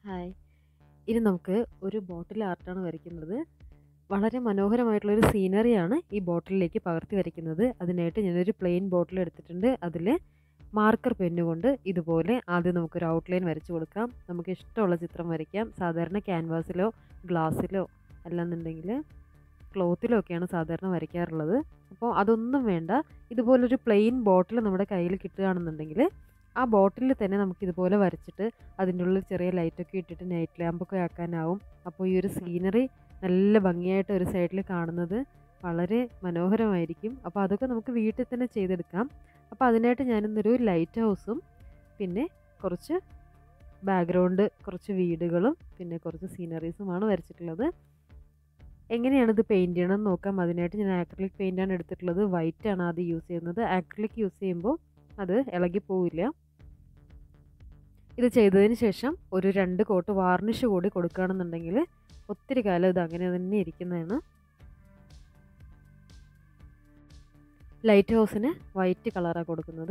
hi ഇനി നമുക്ക് ഒരു ബോട്ടിൽ ആർട്ടാണ് വരയ്ക്കുന്നത് വളരെ മനോഹരമായിട്ടുള്ളൊരു സീനറിയാണ് ഈ ബോട്ടിലിലേക്ക് പകർത്തി വരയ്ക്കുന്നത് അതിനായിട്ട് ഞാനൊരു പ്ലെയിൻ ബോട്ടിൽ എടുത്തിട്ടുണ്ട് അതിൽ മാർക്കർ പെന്ന് കൊണ്ട് ഇതുപോലെ ആദ്യം നമുക്കൊരു ഔട്ട്ലൈൻ വരച്ചു കൊടുക്കാം നമുക്ക് ഇഷ്ടമുള്ള ചിത്രം വരയ്ക്കാം സാധാരണ ക്യാൻവാസിലോ ഗ്ലാസ്സിലോ അല്ലാന്നുണ്ടെങ്കിൽ ക്ലോത്തിലോ ഒക്കെയാണ് സാധാരണ വരയ്ക്കാറുള്ളത് അപ്പോൾ അതൊന്നും വേണ്ട ഇതുപോലൊരു പ്ലെയിൻ ബോട്ടിൽ നമ്മുടെ കയ്യിൽ കിട്ടുകയാണെന്നുണ്ടെങ്കിൽ ആ ബോട്ടിലിൽ തന്നെ നമുക്ക് ഇതുപോലെ വരച്ചിട്ട് അതിൻ്റെ ഉള്ളിൽ ചെറിയ ലൈറ്റൊക്കെ ഇട്ടിട്ട് നൈറ്റ് ലാമ്പൊക്കെ ആക്കാനാവും അപ്പോൾ ഈ ഒരു സീനറി നല്ല ഭംഗിയായിട്ട് ഒരു സൈഡിൽ കാണുന്നത് വളരെ മനോഹരമായിരിക്കും അപ്പോൾ അതൊക്കെ നമുക്ക് വീട്ടിൽ തന്നെ ചെയ്തെടുക്കാം അപ്പോൾ അതിനായിട്ട് ഞാനിന്നൊരു ലൈറ്റ് ഹൗസും പിന്നെ കുറച്ച് ബാക്ക്ഗ്രൗണ്ട് കുറച്ച് വീടുകളും പിന്നെ കുറച്ച് സീനറീസുമാണ് വരച്ചിട്ടുള്ളത് എങ്ങനെയാണ് ഇത് പെയിൻറ്റ് ചെയ്യണമെന്ന് നോക്കാം അതിനായിട്ട് ഞാൻ ആക്രിലിക് പെയിൻ്റാണ് എടുത്തിട്ടുള്ളത് വൈറ്റ് ആണ് ആദ്യം യൂസ് ചെയ്യുന്നത് ആക്രിലിക് യൂസ് ചെയ്യുമ്പോൾ അത് ഇളകി പോവില്ല ഇത് ചെയ്തതിന് ശേഷം ഒരു രണ്ട് കോട്ട് വാർണിഷ് കൂടി കൊടുക്കുകയാണെന്നുണ്ടെങ്കിൽ ഒത്തിരി കാലം ഇത് അങ്ങനെ തന്നെ ഇരിക്കുന്നതാണ് ലൈറ്റ് ഹൗസിന് വൈറ്റ് കളറാണ് കൊടുക്കുന്നത്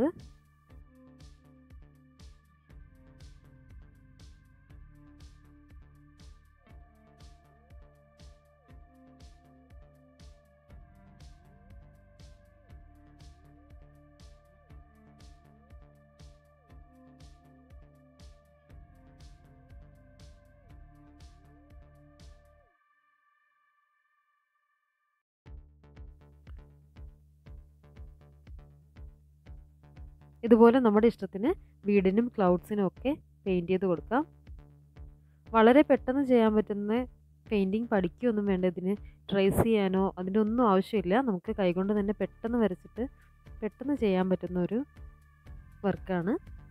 ഇതുപോലെ നമ്മുടെ ഇഷ്ടത്തിന് വീടിനും ക്ലൗഡ്സിനും ഒക്കെ പെയിൻറ്റ് ചെയ്ത് കൊടുക്കാം വളരെ പെട്ടെന്ന് ചെയ്യാൻ പറ്റുന്ന പെയിൻറ്റിങ് പഠിക്കുകയൊന്നും വേണ്ട ഇതിന് ട്രേസ് ചെയ്യാനോ അതിൻ്റെ ഒന്നും ആവശ്യമില്ല നമുക്ക് കൈകൊണ്ട് തന്നെ പെട്ടെന്ന് വരച്ചിട്ട് പെട്ടെന്ന് ചെയ്യാൻ പറ്റുന്ന ഒരു വർക്കാണ്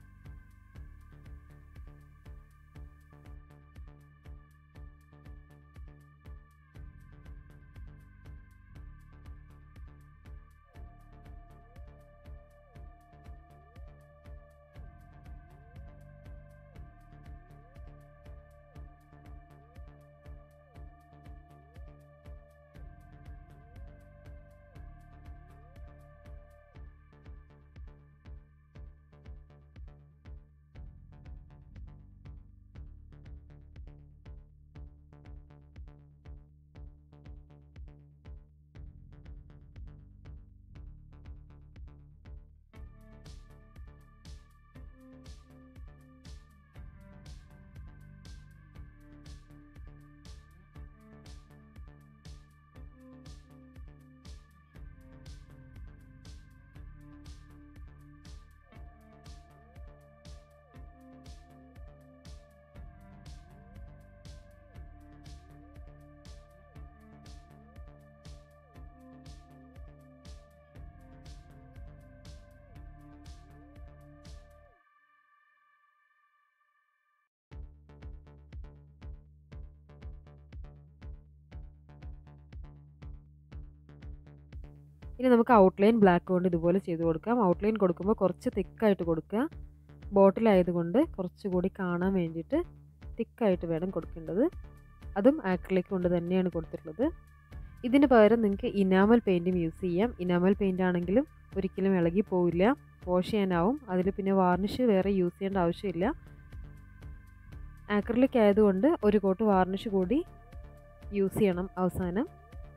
ഇനി നമുക്ക് ഔട്ട്ലൈൻ ബ്ലാക്ക് കൊണ്ട് ഇതുപോലെ ചെയ്ത് കൊടുക്കാം ഔട്ട്ലൈൻ കൊടുക്കുമ്പോൾ കുറച്ച് തിക്കായിട്ട് കൊടുക്കുക ബോട്ടിലായതുകൊണ്ട് കുറച്ചുകൂടി കാണാൻ വേണ്ടിയിട്ട് തിക്കായിട്ട് വേണം കൊടുക്കേണ്ടത് അതും ആക്രിലിക് കൊണ്ട് തന്നെയാണ് കൊടുത്തിട്ടുള്ളത് ഇതിന് പകരം നിങ്ങൾക്ക് ഇനാമൽ പെയിൻറ്റും യൂസ് ചെയ്യാം ഇനാമൽ പെയിൻ്റ് ആണെങ്കിലും ഒരിക്കലും ഇളകി പോവില്ല വാഷ് ചെയ്യാനാവും അതിൽ പിന്നെ വാർണിഷ് വേറെ യൂസ് ചെയ്യേണ്ട ആവശ്യമില്ല ആക്രിലിക് ആയതുകൊണ്ട് ഒരു കോട്ട് വാർണിഷ് കൂടി യൂസ് ചെയ്യണം അവസാനം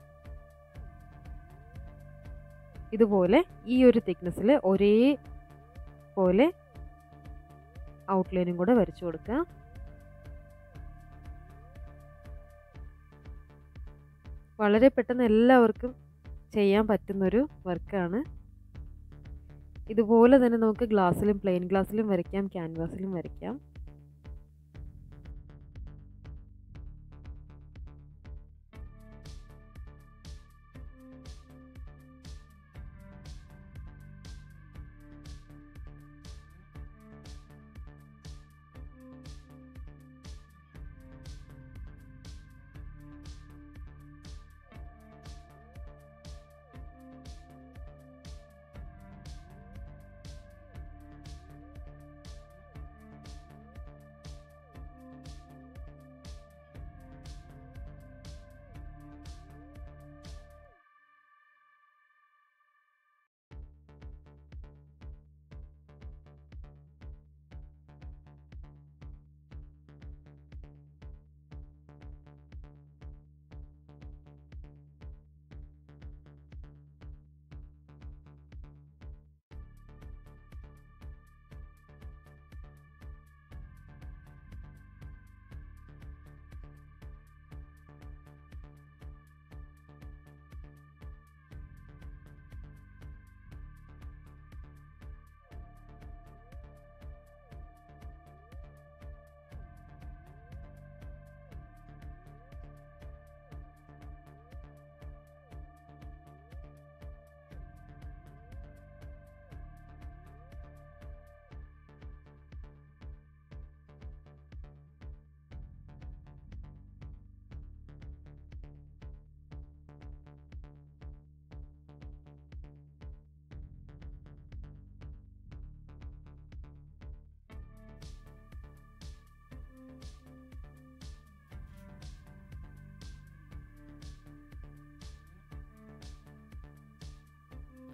ഇതുപോലെ ഈ ഒരു തിക്നെസ്സിൽ ഒരേ പോലെ ഔട്ട്ലൈനും കൂടെ വരച്ചു കൊടുക്കുക വളരെ പെട്ടെന്ന് എല്ലാവർക്കും ചെയ്യാൻ പറ്റുന്നൊരു വർക്കാണ് ഇതുപോലെ തന്നെ നമുക്ക് ഗ്ലാസ്സിലും പ്ലെയിൻ ഗ്ലാസ്സിലും വരയ്ക്കാം ക്യാൻവാസിലും വരയ്ക്കാം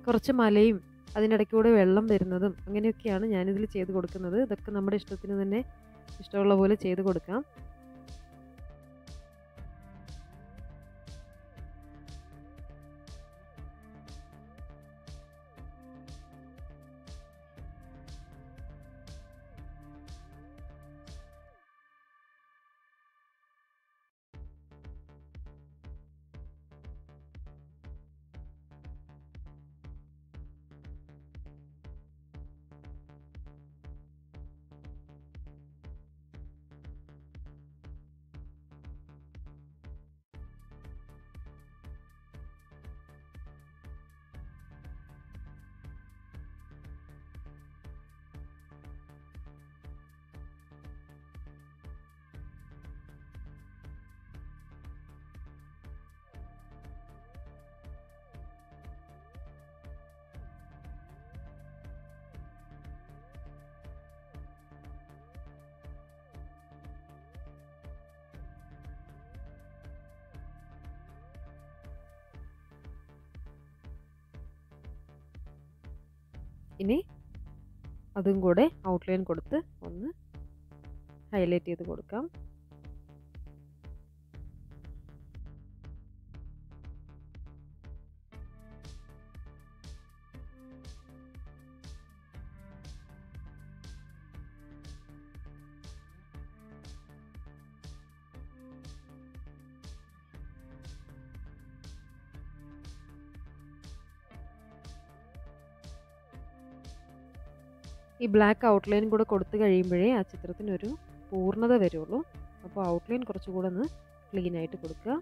കുറച്ച് മലയും അതിനിടയ്ക്കൂടെ വെള്ളം വരുന്നതും അങ്ങനെയൊക്കെയാണ് ഞാനിതിൽ ചെയ്ത് കൊടുക്കുന്നത് ഇതൊക്കെ നമ്മുടെ ഇഷ്ടത്തിന് തന്നെ ഇഷ്ടമുള്ള പോലെ ചെയ്ത് കൊടുക്കാം ഇനി അതും കൂടെ ഔട്ട്ലൈൻ കൊടുത്ത് ഒന്ന് ഹൈലൈറ്റ് ചെയ്ത് കൊടുക്കാം ഈ ബ്ലാക്ക് ഔട്ട്ലൈൻ കൂടെ കൊടുത്തു കഴിയുമ്പോഴേ ആ ചിത്രത്തിനൊരു പൂർണ്ണത വരുള്ളൂ അപ്പോൾ ഔട്ട്ലൈൻ കുറച്ചുകൂടെ ഒന്ന് ക്ലീൻ ആയിട്ട് കൊടുക്കുക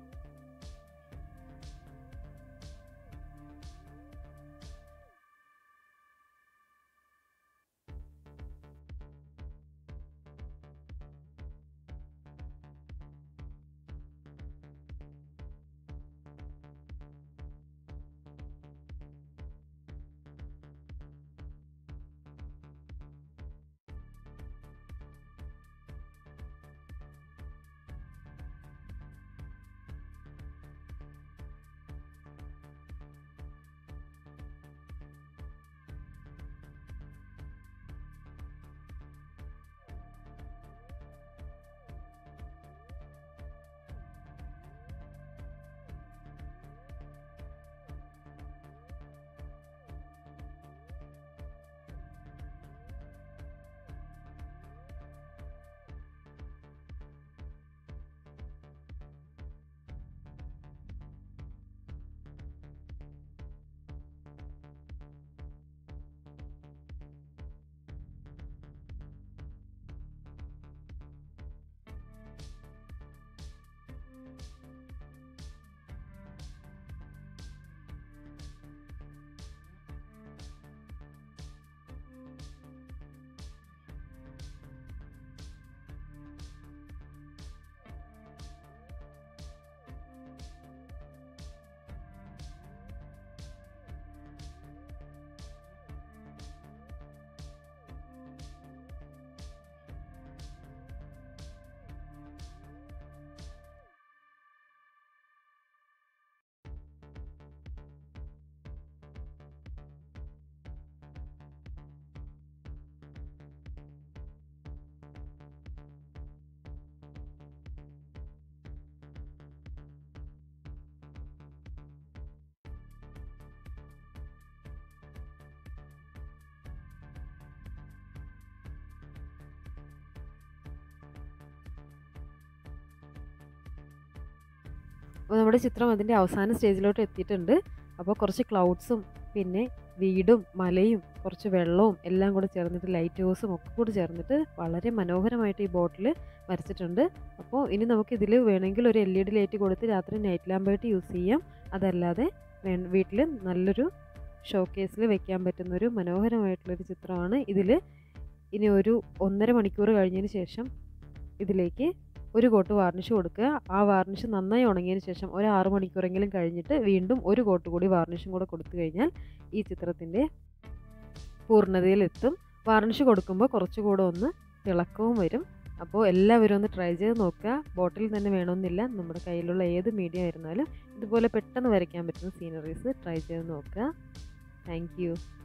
അപ്പോൾ നമ്മുടെ ചിത്രം അതിൻ്റെ അവസാന സ്റ്റേജിലോട്ട് എത്തിയിട്ടുണ്ട് അപ്പോൾ കുറച്ച് ക്ലൗഡ്സും പിന്നെ വീടും മലയും കുറച്ച് വെള്ളവും എല്ലാം കൂടെ ചേർന്നിട്ട് ലൈറ്റ് ഹൗസും ഒക്കെ കൂടി ചേർന്നിട്ട് വളരെ മനോഹരമായിട്ട് ഈ ബോട്ടിൽ വരച്ചിട്ടുണ്ട് അപ്പോൾ ഇനി നമുക്ക് ഇതിൽ വേണമെങ്കിൽ ഒരു എൽ ഇ ഡി ലൈറ്റ് കൊടുത്ത് രാത്രി നൈറ്റ് ലാമ്പായിട്ട് യൂസ് ചെയ്യാം അതല്ലാതെ വീട്ടിൽ നല്ലൊരു ഷോക്കേസിൽ വെക്കാൻ പറ്റുന്ന ഒരു മനോഹരമായിട്ടുള്ളൊരു ചിത്രമാണ് ഇതിൽ ഇനി ഒരു ഒന്നര മണിക്കൂർ കഴിഞ്ഞതിന് ശേഷം ഇതിലേക്ക് ഒരു കോട്ട് വാർണിഷ് കൊടുക്കുക ആ വാർണിഷ് നന്നായി ഉണങ്ങിയതിന് ശേഷം ഒരു ആറ് മണിക്കൂറെങ്കിലും കഴിഞ്ഞിട്ട് വീണ്ടും ഒരു കോട്ട് കൂടി വാർണിഷും കൂടെ കൊടുത്തു കഴിഞ്ഞാൽ ഈ ചിത്രത്തിൻ്റെ പൂർണ്ണതയിലെത്തും വാർണിഷ് കൊടുക്കുമ്പോൾ കുറച്ചുകൂടെ ഒന്ന് തിളക്കവും വരും അപ്പോൾ എല്ലാവരും ഒന്ന് ട്രൈ ചെയ്ത് നോക്കുക ബോട്ടിൽ തന്നെ വേണമെന്നില്ല നമ്മുടെ കയ്യിലുള്ള ഏത് മീഡിയം ആയിരുന്നാലും ഇതുപോലെ പെട്ടെന്ന് വരയ്ക്കാൻ പറ്റുന്ന സീനറീസ് ട്രൈ ചെയ്ത് നോക്കുക താങ്ക്